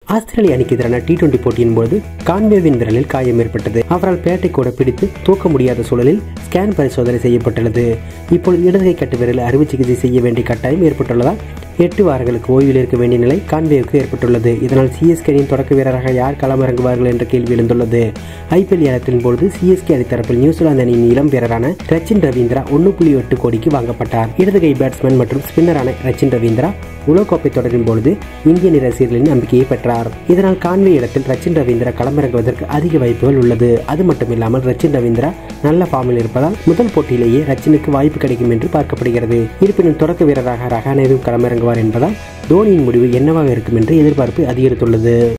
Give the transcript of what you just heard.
ஆஸ்திரேலிய அணிக்கு எதிரான T twenty போட்டியின் போது கான்வேவின் விரலில் காயம் ஏற்பட்டது அவரால் பேட்டை கூட பிடித்து தூக்க முடியாத சூழலில் ஸ்கேன் பரிசோதனை செய்யப்பட்டுள்ளது இப்பொழுது இடதுகை கட்டு விரலில் அறுவை சிகிச்சை செய்ய வேண்டிய கட்டாயம் ஏற்பட்டுள்ளதால் எட்டு வாரங்களுக்கு ஓய்வில் இருக்க வேண்டிய நிலை கான்வேவுக்கு ஏற்பட்டுள்ளது இதனால் சிஎஸ்கே அணியின் தொடக்க வீரராக யார் களமிறங்குவார்கள் என்ற கேள்வி எழுந்துள்ளது ஐபிஎல் ஏலத்தின் பொழுது சிஎஸ்கே அணி தரப்பில் நியூசிலாந்து அணியின் இளம் வீரரான ரச்சின் ரவீந்திரா ஒன்று புள்ளி எட்டு கோடிக்கு வாங்கப்பட்டார் இடதுகை பேட்ஸ்மேன் மற்றும் ஸ்பின்னரான ரச்சின் ரவீந்திரா உலகக்கோப்பை தொடரின் பொழுது இந்திய அணி ரசிகர்களின் நம்பிக்கையை பெற்றார் இதனால் கான்வே இடத்தில் ரச்சின் ரவீந்திரா களமிறங்குவதற்கு அதிக வாய்ப்புகள் உள்ளது அது மட்டுமில்லாமல் ரச்சின் ரவீந்திரா நல்ல ஃபார்மில் இருப்பதால் முதல் போட்டியிலேயே ரச்சினுக்கு வாய்ப்பு கிடைக்கும் என்று பார்க்கப்படுகிறது இருப்பினும் தொடக்க வீரராக ரஹானேவும் களமிறங்குவார் என்பதால் தோனியின் முடிவு என்னவாக இருக்கும் என்று எதிர்பார்ப்பு அதிகரித்துள்ளது